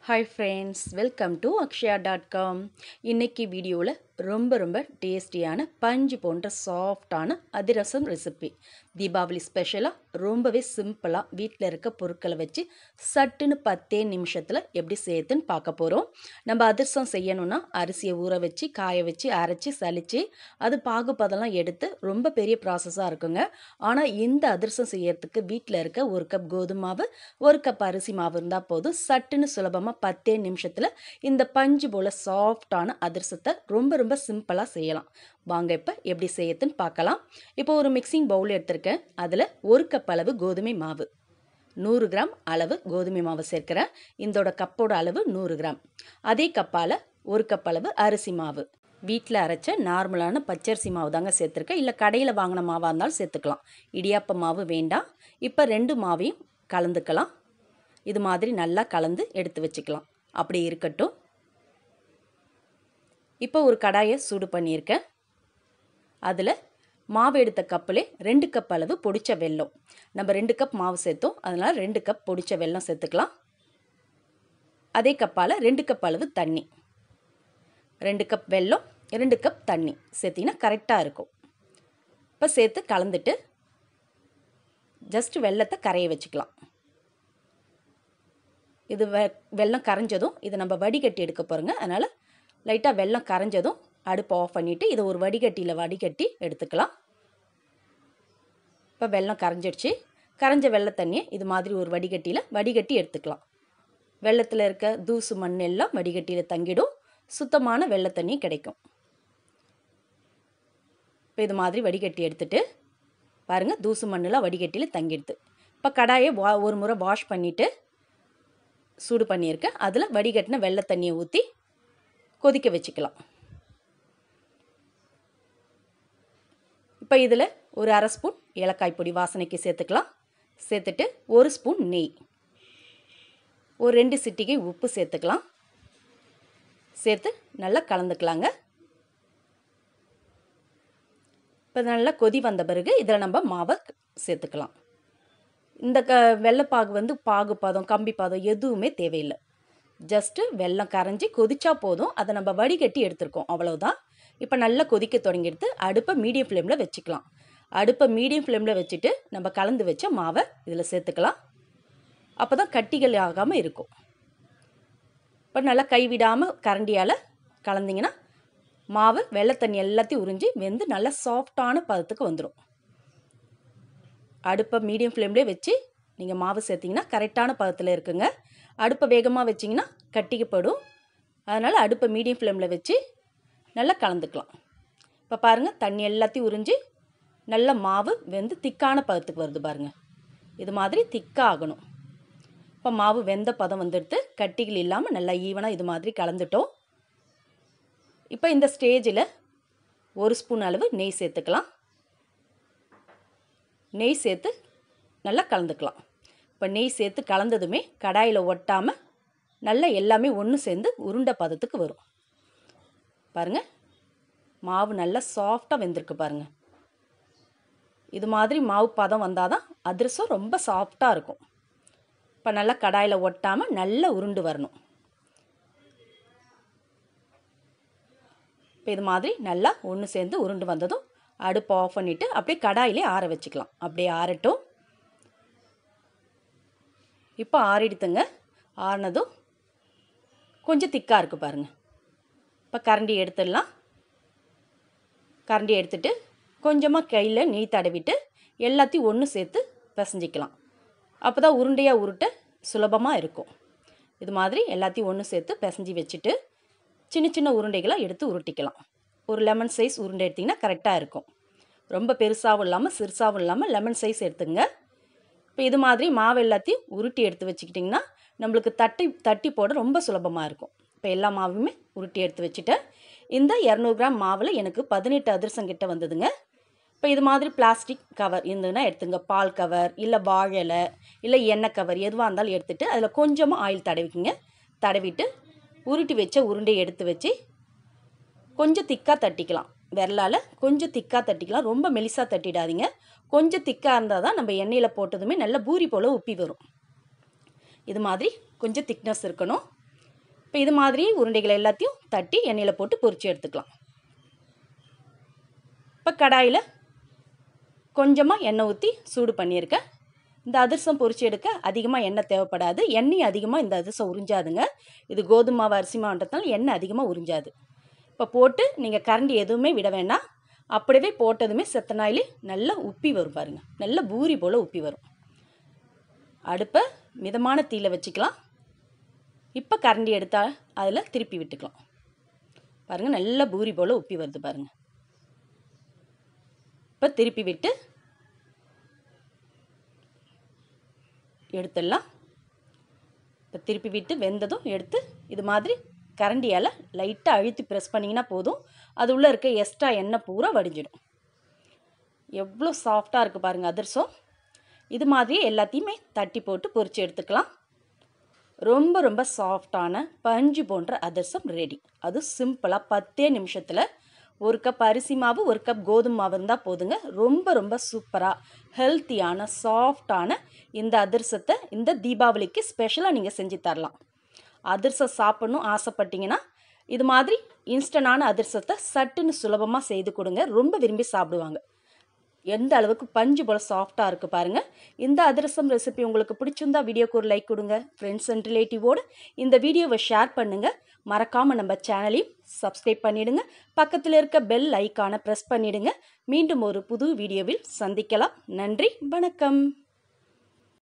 hi friends welcome to Akshaya dot com இன்றைக்கி வீடியோவில் ரொம்ப ரொம்ப டேஸ்டியான பஞ்சு போன்ற சாஃப்டான அதிரசம் ரெசிபி தீபாவளி ஸ்பெஷலாக ரொம்பவே சிம்பிளாக வீட்டில் இருக்க பொருட்களை வச்சு சட்டுன்னு பத்தே நிமிஷத்தில் எப்படி செய்யுதுன்னு பார்க்க போகிறோம் நம்ம அதிரசம் செய்யணும்னா அரிசியை ஊற வச்சு காய வச்சு அரைச்சி சலிச்சு அது பாகுபதெல்லாம் எடுத்து ரொம்ப பெரிய ப்ராசஸாக இருக்குங்க ஆனால் இந்த அதிரசம் செய்யறதுக்கு வீட்டில் இருக்க ஒரு கப் கோதுமை மாவு ஒரு கப் அரிசி மாவு இருந்தால் போதும் சட்டுன்னு சுலபமாக பத்தே நிமிஷத்தில் இந்த பஞ்சு போல் சாஃப்டான அதிரசத்தை ரொம்ப ரொம்ப சிம்பிளாக செய்யலாம் வாங்க இப்போ எப்படி செய்யறதுன்னு பார்க்கலாம் இப்போ ஒரு மிக்சிங் பவுல் எடுத்திருக்கேன் அதில் ஒரு கப் அளவு கோதுமை மாவு நூறு கிராம் அளவு கோதுமை மாவு சேர்க்கிறேன் இதோட கப்போட அளவு நூறு கிராம் அதே கப்பால் ஒரு கப் அளவு அரிசி மாவு வீட்டில் அரைச்ச நார்மலான பச்சரிசி மாவு தாங்க சேர்த்துருக்கேன் இல்லை கடையில் வாங்கின மாவாக இருந்தாலும் சேர்த்துக்கலாம் இடியாப்ப மாவு வேண்டாம் இப்போ ரெண்டு மாவையும் கலந்துக்கலாம் இது மாதிரி நல்லா கலந்து எடுத்து வச்சுக்கலாம் அப்படி இருக்கட்டும் இப்போ ஒரு கடாயை சூடு பண்ணியிருக்கேன் அதில் மாவு எடுத்த கப்பில் ரெண்டு கப் அளவு பொடிச்ச வெல்லம் நம்ம ரெண்டு கப் மாவு சேர்த்தோம் அதனால் ரெண்டு கப் பொடிச்ச வெல்லம் சேர்த்துக்கலாம் அதே கப்பால் ரெண்டு கப் அளவு தண்ணி ரெண்டு கப் வெல்லம் ரெண்டு கப் தண்ணி சேர்த்திங்கன்னா கரெக்டாக இருக்கும் இப்போ சேர்த்து கலந்துட்டு ஜஸ்ட் வெள்ளத்தை கரைய வச்சுக்கலாம் இது வெ வெள்ளம் கரைஞ்சதும் இதை நம்ம வடிகட்டி எடுக்க போகிறோங்க அதனால் லைட்டாக வெள்ளம் கரைஞ்சதும் அடுப்பை ஆஃப் பண்ணிவிட்டு இதை ஒரு வடிகட்டியில் வடிகட்டி எடுத்துக்கலாம் இப்போ வெள்ளம் கரைஞ்சிடுச்சு கரைஞ்ச வெள்ளை தண்ணியை இது மாதிரி ஒரு வடிகட்டியில் வடிகட்டி எடுத்துக்கலாம் வெள்ளத்தில் இருக்க தூசு மண் எல்லாம் வடிகட்டியில் தங்கிடும் சுத்தமான வெள்ளை தண்ணி கிடைக்கும் இப்போ இது மாதிரி வடிகட்டி எடுத்துட்டு பாருங்கள் தூசு மண்ணெலாம் வடிகட்டியில் தங்கிடுது இப்போ கடாயை வா ஒரு முறை வாஷ் பண்ணிவிட்டு சூடு பண்ணியிருக்கேன் அதில் வடிகட்டின வெள்ளை தண்ணியை ஊற்றி கொதிக்க வச்சுக்கலாம் இப்போ இதில் ஒரு அரை ஸ்பூன் ஏலக்காய் பொடி வாசனைக்கு சேர்த்துக்கலாம் சேர்த்துட்டு ஒரு ஸ்பூன் நெய் ஒரு ரெண்டு சிட்டிகை உப்பு சேர்த்துக்கலாம் சேர்த்து நல்லா கலந்துக்கலாங்க இப்போ நல்லா கொதி வந்த பிறகு இதில் நம்ம மாவை சேர்த்துக்கலாம் இந்த க வெள்ளைப்பாகு வந்து பாகு பதம் கம்பி பதம் எதுவுமே தேவையில்லை ஜஸ்ட்டு வெள்ளம் கரைஞ்சி கொதிச்சா போதும் அதை நம்ம வடிகட்டி எடுத்துருக்கோம் அவ்வளோதான் இப்போ நல்லா கொதிக்க தொடங்கிடுது அடுப்பை மீடியம் ஃப்ளேமில் வச்சுக்கலாம் அடுப்பை மீடியம் ஃப்ளேமில் வச்சுட்டு நம்ம கலந்து வச்ச மாவை இதில் சேர்த்துக்கலாம் அப்போ தான் கட்டிகள் ஆகாமல் இருக்கும் இப்போ நல்லா கைவிடாமல் கரண்டியால் கலந்திங்கன்னா மாவு வெள்ளை தண்ணி எல்லாத்தையும் உறிஞ்சி வெந்து நல்லா சாஃப்டான பதத்துக்கு வந்துடும் அடுப்பை மீடியம் ஃப்ளேம்லேயே வச்சு நீங்கள் மாவு சேர்த்திங்கன்னா கரெக்டான பதத்தில் இருக்குங்க அடுப்பை வேகமாக வச்சிங்கன்னா கட்டிக்கப்படும் அதனால் அடுப்பை மீடியம் ஃப்ளேமில் வச்சு நல்லா கலந்துக்கலாம் இப்போ பாருங்கள் தண்ணி எல்லாத்தையும் உறிஞ்சி நல்ல மாவு வெந்து திக்கான பதத்துக்கு வருது பாருங்கள் இது மாதிரி திக்காக ஆகணும் இப்போ மாவு வெந்த பதம் வந்துடுத்து கட்டிகள் இல்லாமல் நல்லா ஈவனாக இது மாதிரி கலந்துட்டோம் இப்போ இந்த ஸ்டேஜில் ஒரு ஸ்பூன் அளவு நெய் சேர்த்துக்கலாம் நெய் சேர்த்து நல்லா கலந்துக்கலாம் இப்போ நெய் சேர்த்து கலந்ததுமே கடாயில் ஒட்டாமல் நல்லா எல்லாமே ஒன்று சேர்ந்து உருண்டை பதத்துக்கு வரும் பாருங்கள் மாவு நல்லா சாஃப்டாக வெந்திருக்கு பாருங்கள் இது மாதிரி மாவு பதம் வந்தால் தான் அதிரசம் ரொம்ப சாஃப்டாக இருக்கும் இப்போ நல்லா கடாயில் ஒட்டாமல் நல்லா உருண்டு வரணும் இப்போ இது மாதிரி நல்லா ஒன்று சேர்ந்து உருண்டு வந்ததும் அடுப்பை ஆஃப் பண்ணிவிட்டு அப்படியே கடாயிலே ஆற வச்சுக்கலாம் அப்படியே ஆறட்டும் இப்போ ஆறிடுத்துங்க ஆறினதும் கொஞ்சம் திக்காக இருக்குது பாருங்கள் இப்போ கரண்டி எடுத்துடலாம் கரண்டி எடுத்துட்டு கொஞ்சமாக கையில் நெய் தடவிட்டு எல்லாத்தையும் ஒன்று சேர்த்து பிசைஞ்சிக்கலாம் அப்போ தான் உருண்டையாக உருட்ட சுலபமாக இருக்கும் இது மாதிரி எல்லாத்தையும் ஒன்று சேர்த்து பிசைஞ்சி வச்சுட்டு சின்ன சின்ன உருண்டைகளாக எடுத்து உருட்டிக்கலாம் ஒரு லெமன் சைஸ் உருண்டை எடுத்திங்கன்னா கரெக்டாக இருக்கும் ரொம்ப பெருசாகவும் இல்லாமல் சிறுசாகவும் இல்லாமல் லெமன் சைஸ் எடுத்துங்க இப்போ இது மாதிரி மாவு எல்லாத்தையும் உருட்டி எடுத்து வச்சுக்கிட்டிங்கன்னா நம்மளுக்கு தட்டி தட்டி போட ரொம்ப சுலபமாக இருக்கும் இப்போ எல்லா மாவுமே உருட்டி எடுத்து வச்சுட்டேன் இந்த இரநூறு கிராம் மாவில் எனக்கு பதினெட்டு அதிரசம் கிட்ட வந்ததுங்க இப்போ இது மாதிரி பிளாஸ்டிக் கவர் இருந்ததுன்னா எடுத்துங்க பால் கவர் இல்லை வாழலை இல்லை எண்ணெய் கவர் எதுவாக இருந்தாலும் எடுத்துகிட்டு அதில் கொஞ்சமாக ஆயில் தடவிக்குங்க தடவிட்டு உருட்டி வச்ச உருண்டையை எடுத்து வச்சு கொஞ்சம் திக்காக தட்டிக்கலாம் விரலால் கொஞ்சம் திக்காக தட்டிக்கலாம் ரொம்ப மெலிசாக தட்டிடாதீங்க கொஞ்சம் திக்காக இருந்தால் தான் நம்ம எண்ணெயில் போட்டதுமே நல்ல பூரி போல் உப்பி வரும் இது மாதிரி கொஞ்சம் திக்னஸ் இருக்கணும் இப்போ இது மாதிரி உருண்டைகள் எல்லாத்தையும் தட்டி எண்ணெயில் போட்டு பொரிச்சு எடுத்துக்கலாம் இப்போ கடாயில் கொஞ்சமாக எண்ணெய் ஊற்றி சூடு பண்ணியிருக்கேன் இந்த அதிரசம் பொரிச்சு எடுக்க அதிகமாக எண்ணெய் தேவைப்படாது எண்ணெய் அதிகமாக இந்த அதிரசம் உறிஞ்சாதுங்க இது கோதுமை மாவு அரிசி மாவுன்றதுனால எண்ணெய் அதிகமாக உறிஞ்சாது இப்போ போட்டு நீங்கள் கரண்டி எதுவுமே விட வேண்டாம் அப்படியே போட்டதுமே செத்தனாயிலே நல்லா உப்பி வரும் பாருங்கள் நல்ல பூரி போல் உப்பி வரும் அடுப்பை மிதமான தீயில வச்சுக்கலாம் இப்போ கரண்டி எடுத்தால் அதில் திருப்பி விட்டுக்கலாம் பாருங்கள் நல்ல பூரி போல் உப்பி வருது பாருங்கள் இப்போ திருப்பி விட்டு எடுத்துடலாம் இப்போ திருப்பி விட்டு வெந்ததும் எடுத்து இது மாதிரி கரண்டியால் லைட்டாக அழுத்தி ப்ரெஸ் பண்ணிங்கன்னா போதும் அது உள்ளே இருக்க எக்ஸ்ட்ரா எண்ணெய் பூரா வடிஞ்சிடும் எவ்வளோ சாஃப்டாக இருக்குது பாருங்கள் அதிரசம் இது மாதிரியே எல்லாத்தையுமே தட்டி போட்டு பொரித்து எடுத்துக்கலாம் ரொம்ப ரொம்ப சாஃப்டான பஞ்சு போன்ற அதிரசம் ரெடி அது சிம்பிளாக பத்தே நிமிஷத்தில் ஒரு கப் அரிசி மாவு ஒரு கப் கோதுமை மாவு இருந்தால் போதுங்க ரொம்ப ரொம்ப சூப்பராக ஹெல்த்தியான சாஃப்டான இந்த அதிரசத்தை இந்த தீபாவளிக்கு ஸ்பெஷலாக நீங்கள் செஞ்சு தரலாம் அதிரசம் சாப்பிட்ணும் ஆசைப்பட்டீங்கன்னா இது மாதிரி இன்ஸ்டனான அதிரசத்தை சட்டுன்னு சுலபமாக செய்து கொடுங்க ரொம்ப விரும்பி சாப்பிடுவாங்க எந்த அளவுக்கு பஞ்சு போல் சாஃப்டாக இருக்குது பாருங்கள் இந்த அதிரசம் ரெசிபி உங்களுக்கு பிடிச்சிருந்தா வீடியோக்கு ஒரு லைக் கொடுங்க ஃப்ரெண்ட்ஸ் அண்ட் ரிலேட்டிவோடு இந்த வீடியோவை ஷேர் பண்ணுங்கள் மறக்காமல் நம்ம சேனலையும் சப்ஸ்கிரைப் பண்ணிவிடுங்க பக்கத்தில் இருக்க பெல் ஐக்கானை ப்ரெஸ் பண்ணிவிடுங்க மீண்டும் ஒரு புது வீடியோவில் சந்திக்கலாம் நன்றி வணக்கம்